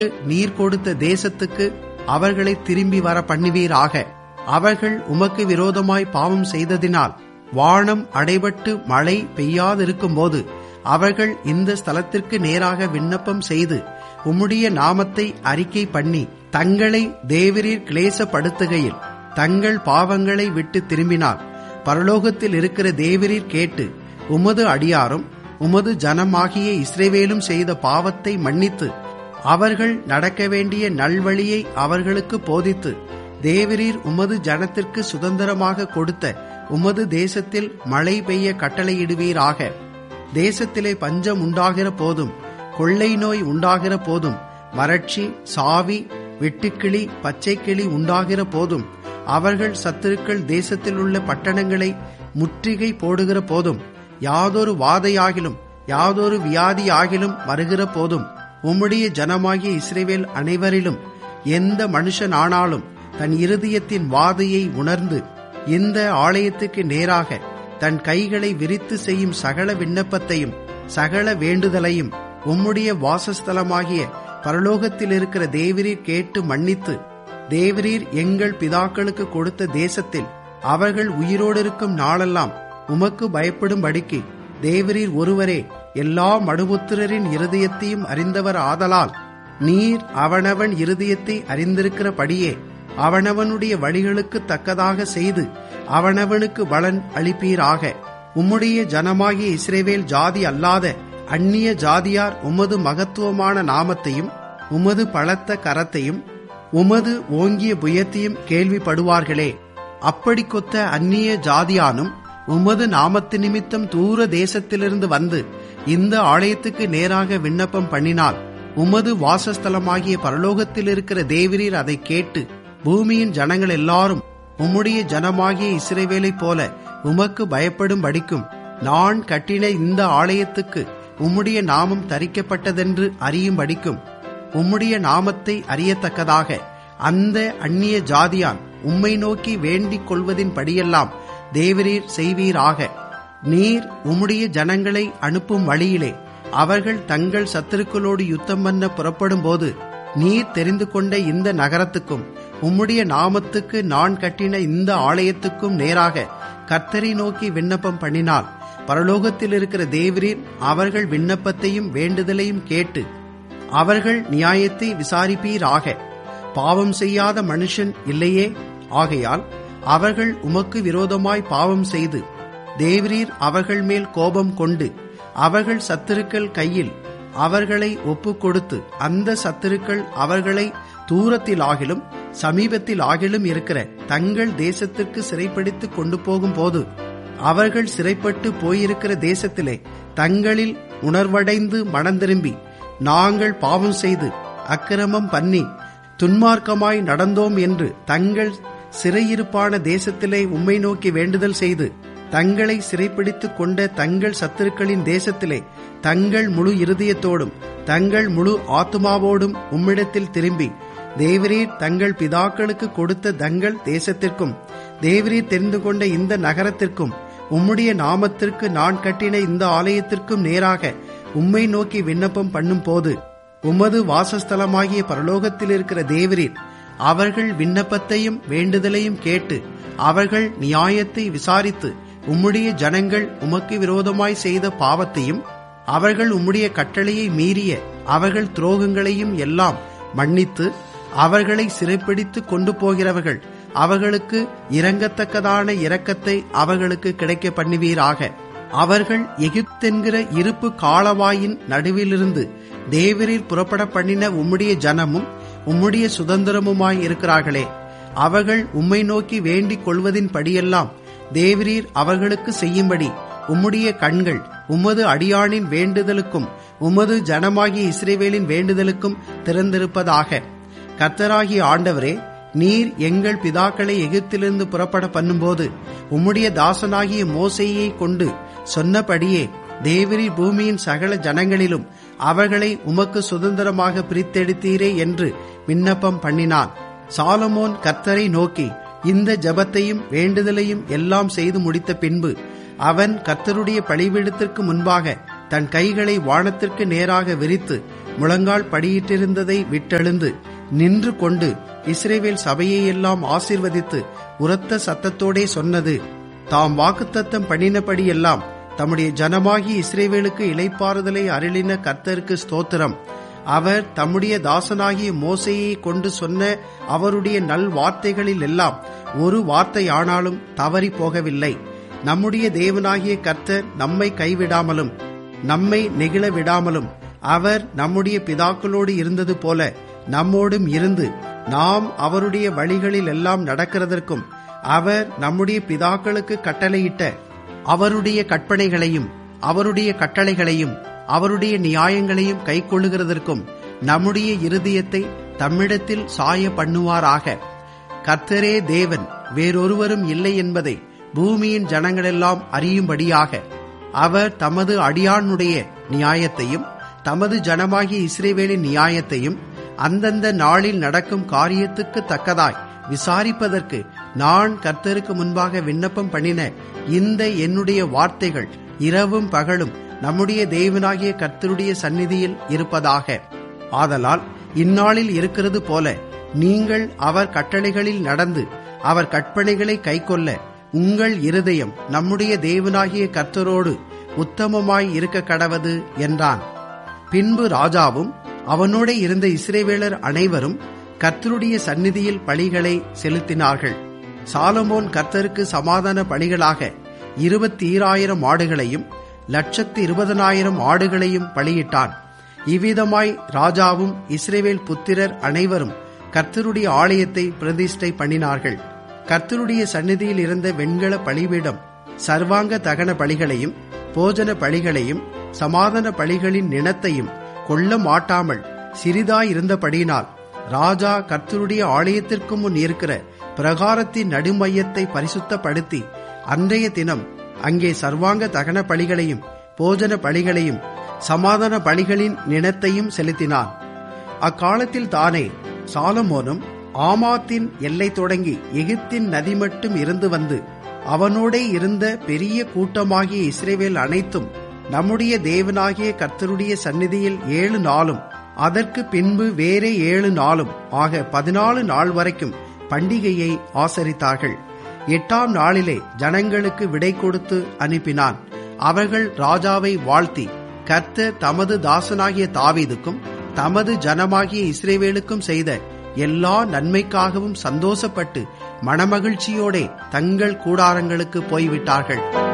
நீர் கொடுத்த தேசத்துக்கு அவர்களை திரும்பி வர பண்ணுவீராக அவர்கள் உமக்கு விரோதமாய் பாவம் செய்ததினால் வானம் அடைபட்டு மழை பெய்யாதிருக்கும்போது அவர்கள் இந்த ஸ்தலத்திற்கு நேராக விண்ணப்பம் செய்து உம்முடைய நாமத்தை அறிக்கை பண்ணி தங்களை தேவரீர் கிளேசப்படுத்துகையில் தங்கள் பாவங்களை விட்டு திரும்பினார் பரலோகத்தில் இருக்கிற தேவரீர் கேட்டு உமது அடியாரும் உமது ஜனமாகிய இஸ்ரேவேலும் செய்த பாவத்தை மன்னித்து அவர்கள் நடக்க வேண்டிய நல்வழியை அவர்களுக்கு போதித்து தேவரீர் உமது ஜனத்திற்கு சுதந்திரமாக கொடுத்த உமது தேசத்தில் மழை பெய்ய கட்டளையிடுவீராக தேசத்திலே பஞ்சம் உண்டாகிற போதும் கொள்ளை நோய் உண்டாகிற போதும் வறட்சி சாவி வெட்டுக்கிளி பச்சைக்கிளி உண்டாகிற போதும் அவர்கள் சத்துருக்கள் தேசத்தில் உள்ள பட்டணங்களை முற்றுகை போடுகிற போதும் யாதொரு வாதையாகிலும் யாதொரு வியாதியாகிலும் வருகிற போதும் உம்முடைய ஜனமாகிய இஸ்ரேவேல் அனைவரிலும் எந்த மனுஷனானாலும் தன் இருதயத்தின் வாதையை உணர்ந்து இந்த ஆலயத்துக்கு நேராக தன் கைகளை விரித்து செய்யும் சகல விண்ணப்பத்தையும் சகல வேண்டுதலையும் உம்முடைய வாசஸ்தலமாகிய பரலோகத்தில் இருக்கிற தேவரீர் கேட்டு மன்னித்து தேவரீர் எங்கள் பிதாக்களுக்கு கொடுத்த தேசத்தில் அவர்கள் உயிரோடு இருக்கும் நாளெல்லாம் உமக்கு பயப்படும்படிக்கு தேவரீர் ஒருவரே எல்லா மடுபுத்திரரின் இருதயத்தையும் அறிந்தவர் ஆதலால் நீர் அவனவன் இருதயத்தை அறிந்திருக்கிறபடியே அவனவனுடைய வழிகளுக்கு தக்கதாக செய்து அவனவனுக்கு பலன் அளிப்பீராக உம்முடைய ஜனமாகிய இஸ்ரேவேல் ஜாதி அல்லாத அந்நிய ஜாதியார் உமது மகத்துவமான நாமத்தையும் உமது பலத்த கரத்தையும் உமது ஓங்கிய புயத்தையும் கேள்விப்படுவார்களே அப்படி கொத்த அந்நிய ஜாதியானும் உமது நாமத்து நிமித்தம் தூர தேசத்திலிருந்து வந்து இந்த ஆலயத்துக்கு நேராக விண்ணப்பம் பண்ணினால் உமது வாசஸ்தலமாகிய பரலோகத்தில் இருக்கிற தேவரீர் அதை கேட்டு பூமியின் ஜனங்கள் எல்லாரும் உம்முடைய ஜனமாகிய இஸ்ரேவேலைப் போல உமக்கு பயப்படும் படிக்கும் நான் கட்டின இந்த ஆலயத்துக்கு உம்முடைய நாமம் தரிக்கப்பட்டதென்று அறியும் படிக்கும் உம்முடைய நாமத்தை அறியத்தக்கதாக அந்த அந்நிய ஜாதியான் உம்மை நோக்கி வேண்டிக் கொள்வதின் படியெல்லாம் தேவரீர் செய்வீராக நீர் உம்முடைய ஜனங்களை அனுப்பும் வழியிலே அவர்கள் தங்கள் சத்துருக்களோடு யுத்தம் பண்ண புறப்படும் போது நீர் தெரிந்து கொண்ட இந்த நகரத்துக்கும் உம்முடைய நாமத்துக்கு நான் கட்டின இந்த ஆலயத்துக்கும் நேராக கர்த்தரை நோக்கி விண்ணப்பம் பண்ணினால் பரலோகத்தில் இருக்கிற தேவரீர் அவர்கள் விண்ணப்பத்தையும் வேண்டுதலையும் கேட்டு அவர்கள் நியாயத்தை விசாரிப்பீராக பாவம் செய்யாத மனுஷன் இல்லையே ஆகையால் அவர்கள் உமக்கு விரோதமாய் பாவம் செய்து தேவரீர் அவர்கள் மேல் கோபம் கொண்டு அவர்கள் சத்துருக்கள் கையில் அவர்களை ஒப்புக் கொடுத்து அந்த சத்துருக்கள் அவர்களை தூரத்தில் ஆகிலும் சமீபத்தில் ஆகிலும் இருக்கிற தங்கள் தேசத்திற்கு சிறைப்பிடித்து கொண்டு போகும் போது அவர்கள் சிறைப்பட்டு போயிருக்கிற தேசத்திலே தங்களில் உணர்வடைந்து மனம் திரும்பி நாங்கள் பாவம் செய்து அக்கிரமம் பண்ணி துன்மார்க்கமாய் நடந்தோம் என்று தங்கள் சிறையிருப்பான தேசத்திலே உம்மை நோக்கி வேண்டுதல் செய்து தங்களை சிறைப்பிடித்துக் கொண்ட தங்கள் சத்துருக்களின் தேசத்திலே தங்கள் முழு இருதயத்தோடும் தங்கள் முழு ஆத்துமாவோடும் உம்மிடத்தில் திரும்பி தேவரீர் தங்கள் பிதாக்களுக்கு கொடுத்த தங்கள் தேசத்திற்கும் தேவரீர் தெரிந்து கொண்ட இந்த நகரத்திற்கும் உம்முடைய நாமத்திற்கு நான் கட்டின இந்த ஆலயத்திற்கும் நேராக உம்மை நோக்கி விண்ணப்பம் பண்ணும் போது உமது வாசஸ்தலமாகிய பரலோகத்தில் இருக்கிற தேவரீர் அவர்கள் விண்ணப்பத்தையும் வேண்டுதலையும் கேட்டு அவர்கள் நியாயத்தை விசாரித்து உம்முடைய ஜனங்கள் உமக்கு விரோதமாய் செய்த பாவத்தையும் அவர்கள் உம்முடைய கட்டளையை மீறிய அவர்கள் துரோகங்களையும் எல்லாம் மன்னித்து அவர்களை சிறைப்பிடித்து கொண்டு போகிறவர்கள் அவர்களுக்கு இறங்கத்தக்கதான இரக்கத்தை அவர்களுக்கு கிடைக்க பண்ணுவீராக அவர்கள் எகிப்தென்கிற இருப்பு காலவாயின் நடுவிலிருந்து தேவரீர் புறப்பட பண்ணின உம்முடைய ஜனமும் உம்முடைய சுதந்திரமுமாய் இருக்கிறார்களே அவர்கள் உம்மை நோக்கி வேண்டிக் கொள்வதின் படியெல்லாம் தேவரீர் அவர்களுக்கு செய்யும்படி உம்முடைய கண்கள் உமது அடியானின் வேண்டுதலுக்கும் உமது ஜனமாகிய இஸ்ரேவேலின் வேண்டுதலுக்கும் திறந்திருப்பதாக கர்த்தராகிய ஆண்டவரே நீர் எங்கள் பிதாக்களை எகிப்திலிருந்து புறப்பட பண்ணும்போது உம்முடைய தாசனாகிய மோசையை கொண்டு சொன்னபடியே தேவரி பூமியின் சகல ஜனங்களிலும் அவர்களை உமக்கு சுதந்திரமாக பிரித்தெடுத்தீரே என்று விண்ணப்பம் பண்ணினான் சாலமோன் கர்த்தரை நோக்கி இந்த ஜபத்தையும் வேண்டுதலையும் எல்லாம் செய்து முடித்த பின்பு அவன் கர்த்தருடைய பழிபீடத்திற்கு முன்பாக தன் கைகளை வானத்திற்கு நேராக விரித்து முழங்கால் படியிட்டிருந்ததை விட்டெழுந்து நின்று கொண்டு இஸ்ரேவேல் சபையை எல்லாம் ஆசிர்வதித்து உரத்த சத்தத்தோடே சொன்னது தாம் வாக்குத்தத்தம் பண்ணினபடியெல்லாம் தம்முடைய ஜனமாகி இஸ்ரேவேலுக்கு இளைப்பாறுதலை அருளின கர்த்தருக்கு ஸ்தோத்திரம் அவர் தம்முடைய தாசனாகிய மோசையை கொண்டு சொன்ன அவருடைய நல் வார்த்தைகளில் எல்லாம் ஒரு வார்த்தை ஆனாலும் தவறி போகவில்லை நம்முடைய தேவனாகிய கர்த்தர் நம்மை கைவிடாமலும் நம்மை நெகிழ விடாமலும் அவர் நம்முடைய பிதாக்களோடு இருந்தது போல நம்மோடும் இருந்து நாம் அவருடைய வழிகளில் எல்லாம் நடக்கிறதற்கும் அவர் நம்முடைய பிதாக்களுக்கு கட்டளையிட்ட அவருடைய கற்பனைகளையும் அவருடைய கட்டளைகளையும் அவருடைய நியாயங்களையும் கைக்கொள்ளுகிறதற்கும் நம்முடைய இருதயத்தை தம்மிடத்தில் சாய பண்ணுவாராக கர்த்தரே தேவன் வேறொருவரும் இல்லை என்பதை பூமியின் ஜனங்களெல்லாம் அறியும்படியாக அவர் தமது அடியானுடைய நியாயத்தையும் தமது ஜனமாகிய இஸ்ரேவேலின் நியாயத்தையும் அந்தந்த நாளில் நடக்கும் காரியத்துக்கு தக்கதாய் விசாரிப்பதற்கு நான் கர்த்தருக்கு முன்பாக விண்ணப்பம் பண்ணின இந்த என்னுடைய வார்த்தைகள் இரவும் பகலும் நம்முடைய தேவனாகிய கர்த்தருடைய சந்நிதியில் இருப்பதாக ஆதலால் இந்நாளில் இருக்கிறது போல நீங்கள் அவர் கட்டளைகளில் நடந்து அவர் கற்பனைகளை கைக்கொள்ள உங்கள் இருதயம் நம்முடைய தேவனாகிய கர்த்தரோடு உத்தமமாய் இருக்க கடவது என்றான் பின்பு ராஜாவும் அவனோட இருந்த இஸ்ரேவேலர் அனைவரும் கர்த்தருடைய சந்நிதியில் பலிகளை செலுத்தினார்கள் சாலமோன் கர்த்தருக்கு சமாதான பலிகளாக இருபத்தி ஈராயிரம் ஆடுகளையும் லட்சத்து இருபதனாயிரம் ஆடுகளையும் பலியிட்டான் இவ்விதமாய் ராஜாவும் இஸ்ரேவேல் புத்திரர் அனைவரும் கர்த்தருடைய ஆலயத்தை பிரதிஷ்டை பண்ணினார்கள் கர்த்தருடைய சந்நிதியில் இருந்த வெண்கல பலிபீடம் சர்வாங்க தகன பலிகளையும் போஜன பலிகளையும் சமாதான பலிகளின் நினத்தையும் கொள்ள மாட்டாமல் சிறிதாயிருந்தபடியினால் ராஜா கர்த்தருடைய ஆலயத்திற்கு முன் இருக்கிற பிரகாரத்தின் நடுமையத்தை பரிசுத்தப்படுத்தி அன்றைய தினம் அங்கே சர்வாங்க தகன பலிகளையும் போஜன பலிகளையும் சமாதான பலிகளின் நினத்தையும் செலுத்தினான் அக்காலத்தில் தானே சாலமோனும் ஆமாத்தின் எல்லை தொடங்கி எகிப்தின் நதி மட்டும் இருந்து வந்து அவனோடே இருந்த பெரிய கூட்டமாகிய இஸ்ரேவேல் அனைத்தும் நம்முடைய தேவனாகிய கர்த்தருடைய சந்நிதியில் ஏழு நாளும் அதற்கு பின்பு வேறே ஏழு நாளும் ஆக பதினாலு நாள் வரைக்கும் பண்டிகையை ஆசரித்தார்கள் எட்டாம் நாளிலே ஜனங்களுக்கு விடை கொடுத்து அனுப்பினான் அவர்கள் ராஜாவை வாழ்த்தி கர்த்தர் தமது தாசனாகிய தாவீதுக்கும் தமது ஜனமாகிய இஸ்ரேவேலுக்கும் செய்த எல்லா நன்மைக்காகவும் சந்தோஷப்பட்டு மனமகிழ்ச்சியோடே தங்கள் கூடாரங்களுக்கு போய்விட்டார்கள்